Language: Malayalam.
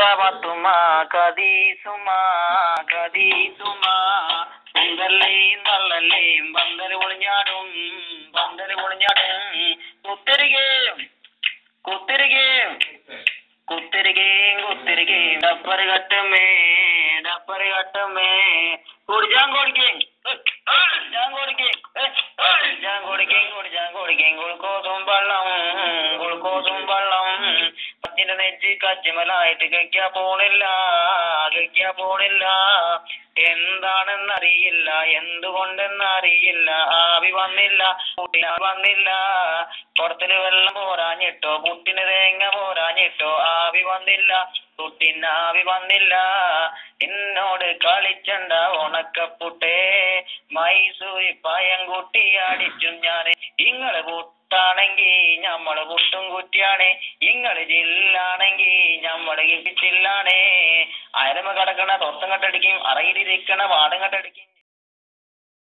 പത്തുമ കദീസുമ കദീസുമ പന്തല്ലേയും തള്ളല്ലേയും പന്തല് പൊളിഞ്ഞാടും പന്തല് പൊളിഞ്ഞാടും കുത്തിരികയും കുത്തിരികയും കുത്തിരികയും കുത്തിരികയും ഡപ്പറ് കട്ടുമേ ഡപ്പറ് കട്ടുമേ കുടിച്ചാൻ കൊടുക്കേം കുടിച്ചാൻ കൊടുക്കേം കുടിച്ചാൻ കൊടുക്കേം കുടിച്ചാൻ കൊടുക്കേം ഗുൾക്കോസും വെള്ളം ഗുൾക്കോസും വെള്ളം പത്തിന്റെ നെഞ്ചി കച്ചിമലായിട്ട് കഴിക്കാ പോണില്ല കഴിക്കാ പോണില്ല എന്താണെന്നറിയില്ല എന്തുകൊണ്ടെന്നറിയില്ല ആവി വന്നില്ല പുട്ടിന് വന്നില്ല കുടത്തില് വെള്ളം പോരാഞ്ഞിട്ടോ പുട്ടിന് തേങ്ങ പോരാഞ്ഞിട്ടോ ആവി വന്നില്ല പുട്ടിന് ആവി വന്നില്ല എന്നോട് കളിച്ചണ്ട ഉണക്കപ്പുട്ടേ മൈസൂരി പയം കുട്ടി അടിച്ചും ഞാന് ഇങ്ങള് പുട്ടാണെങ്കി ഞമ്മള് പുട്ടും കുറ്റിയാണ് ഇങ്ങള് ജില്ലാണെങ്കി ഞമ്മള് ഇടിച്ചില്ലാണേ അയലമ കിടക്കണ തൊത്തം കട്ടടിക്കും അറയിലിരിക്കണ വാടും കട്ടടിക്കും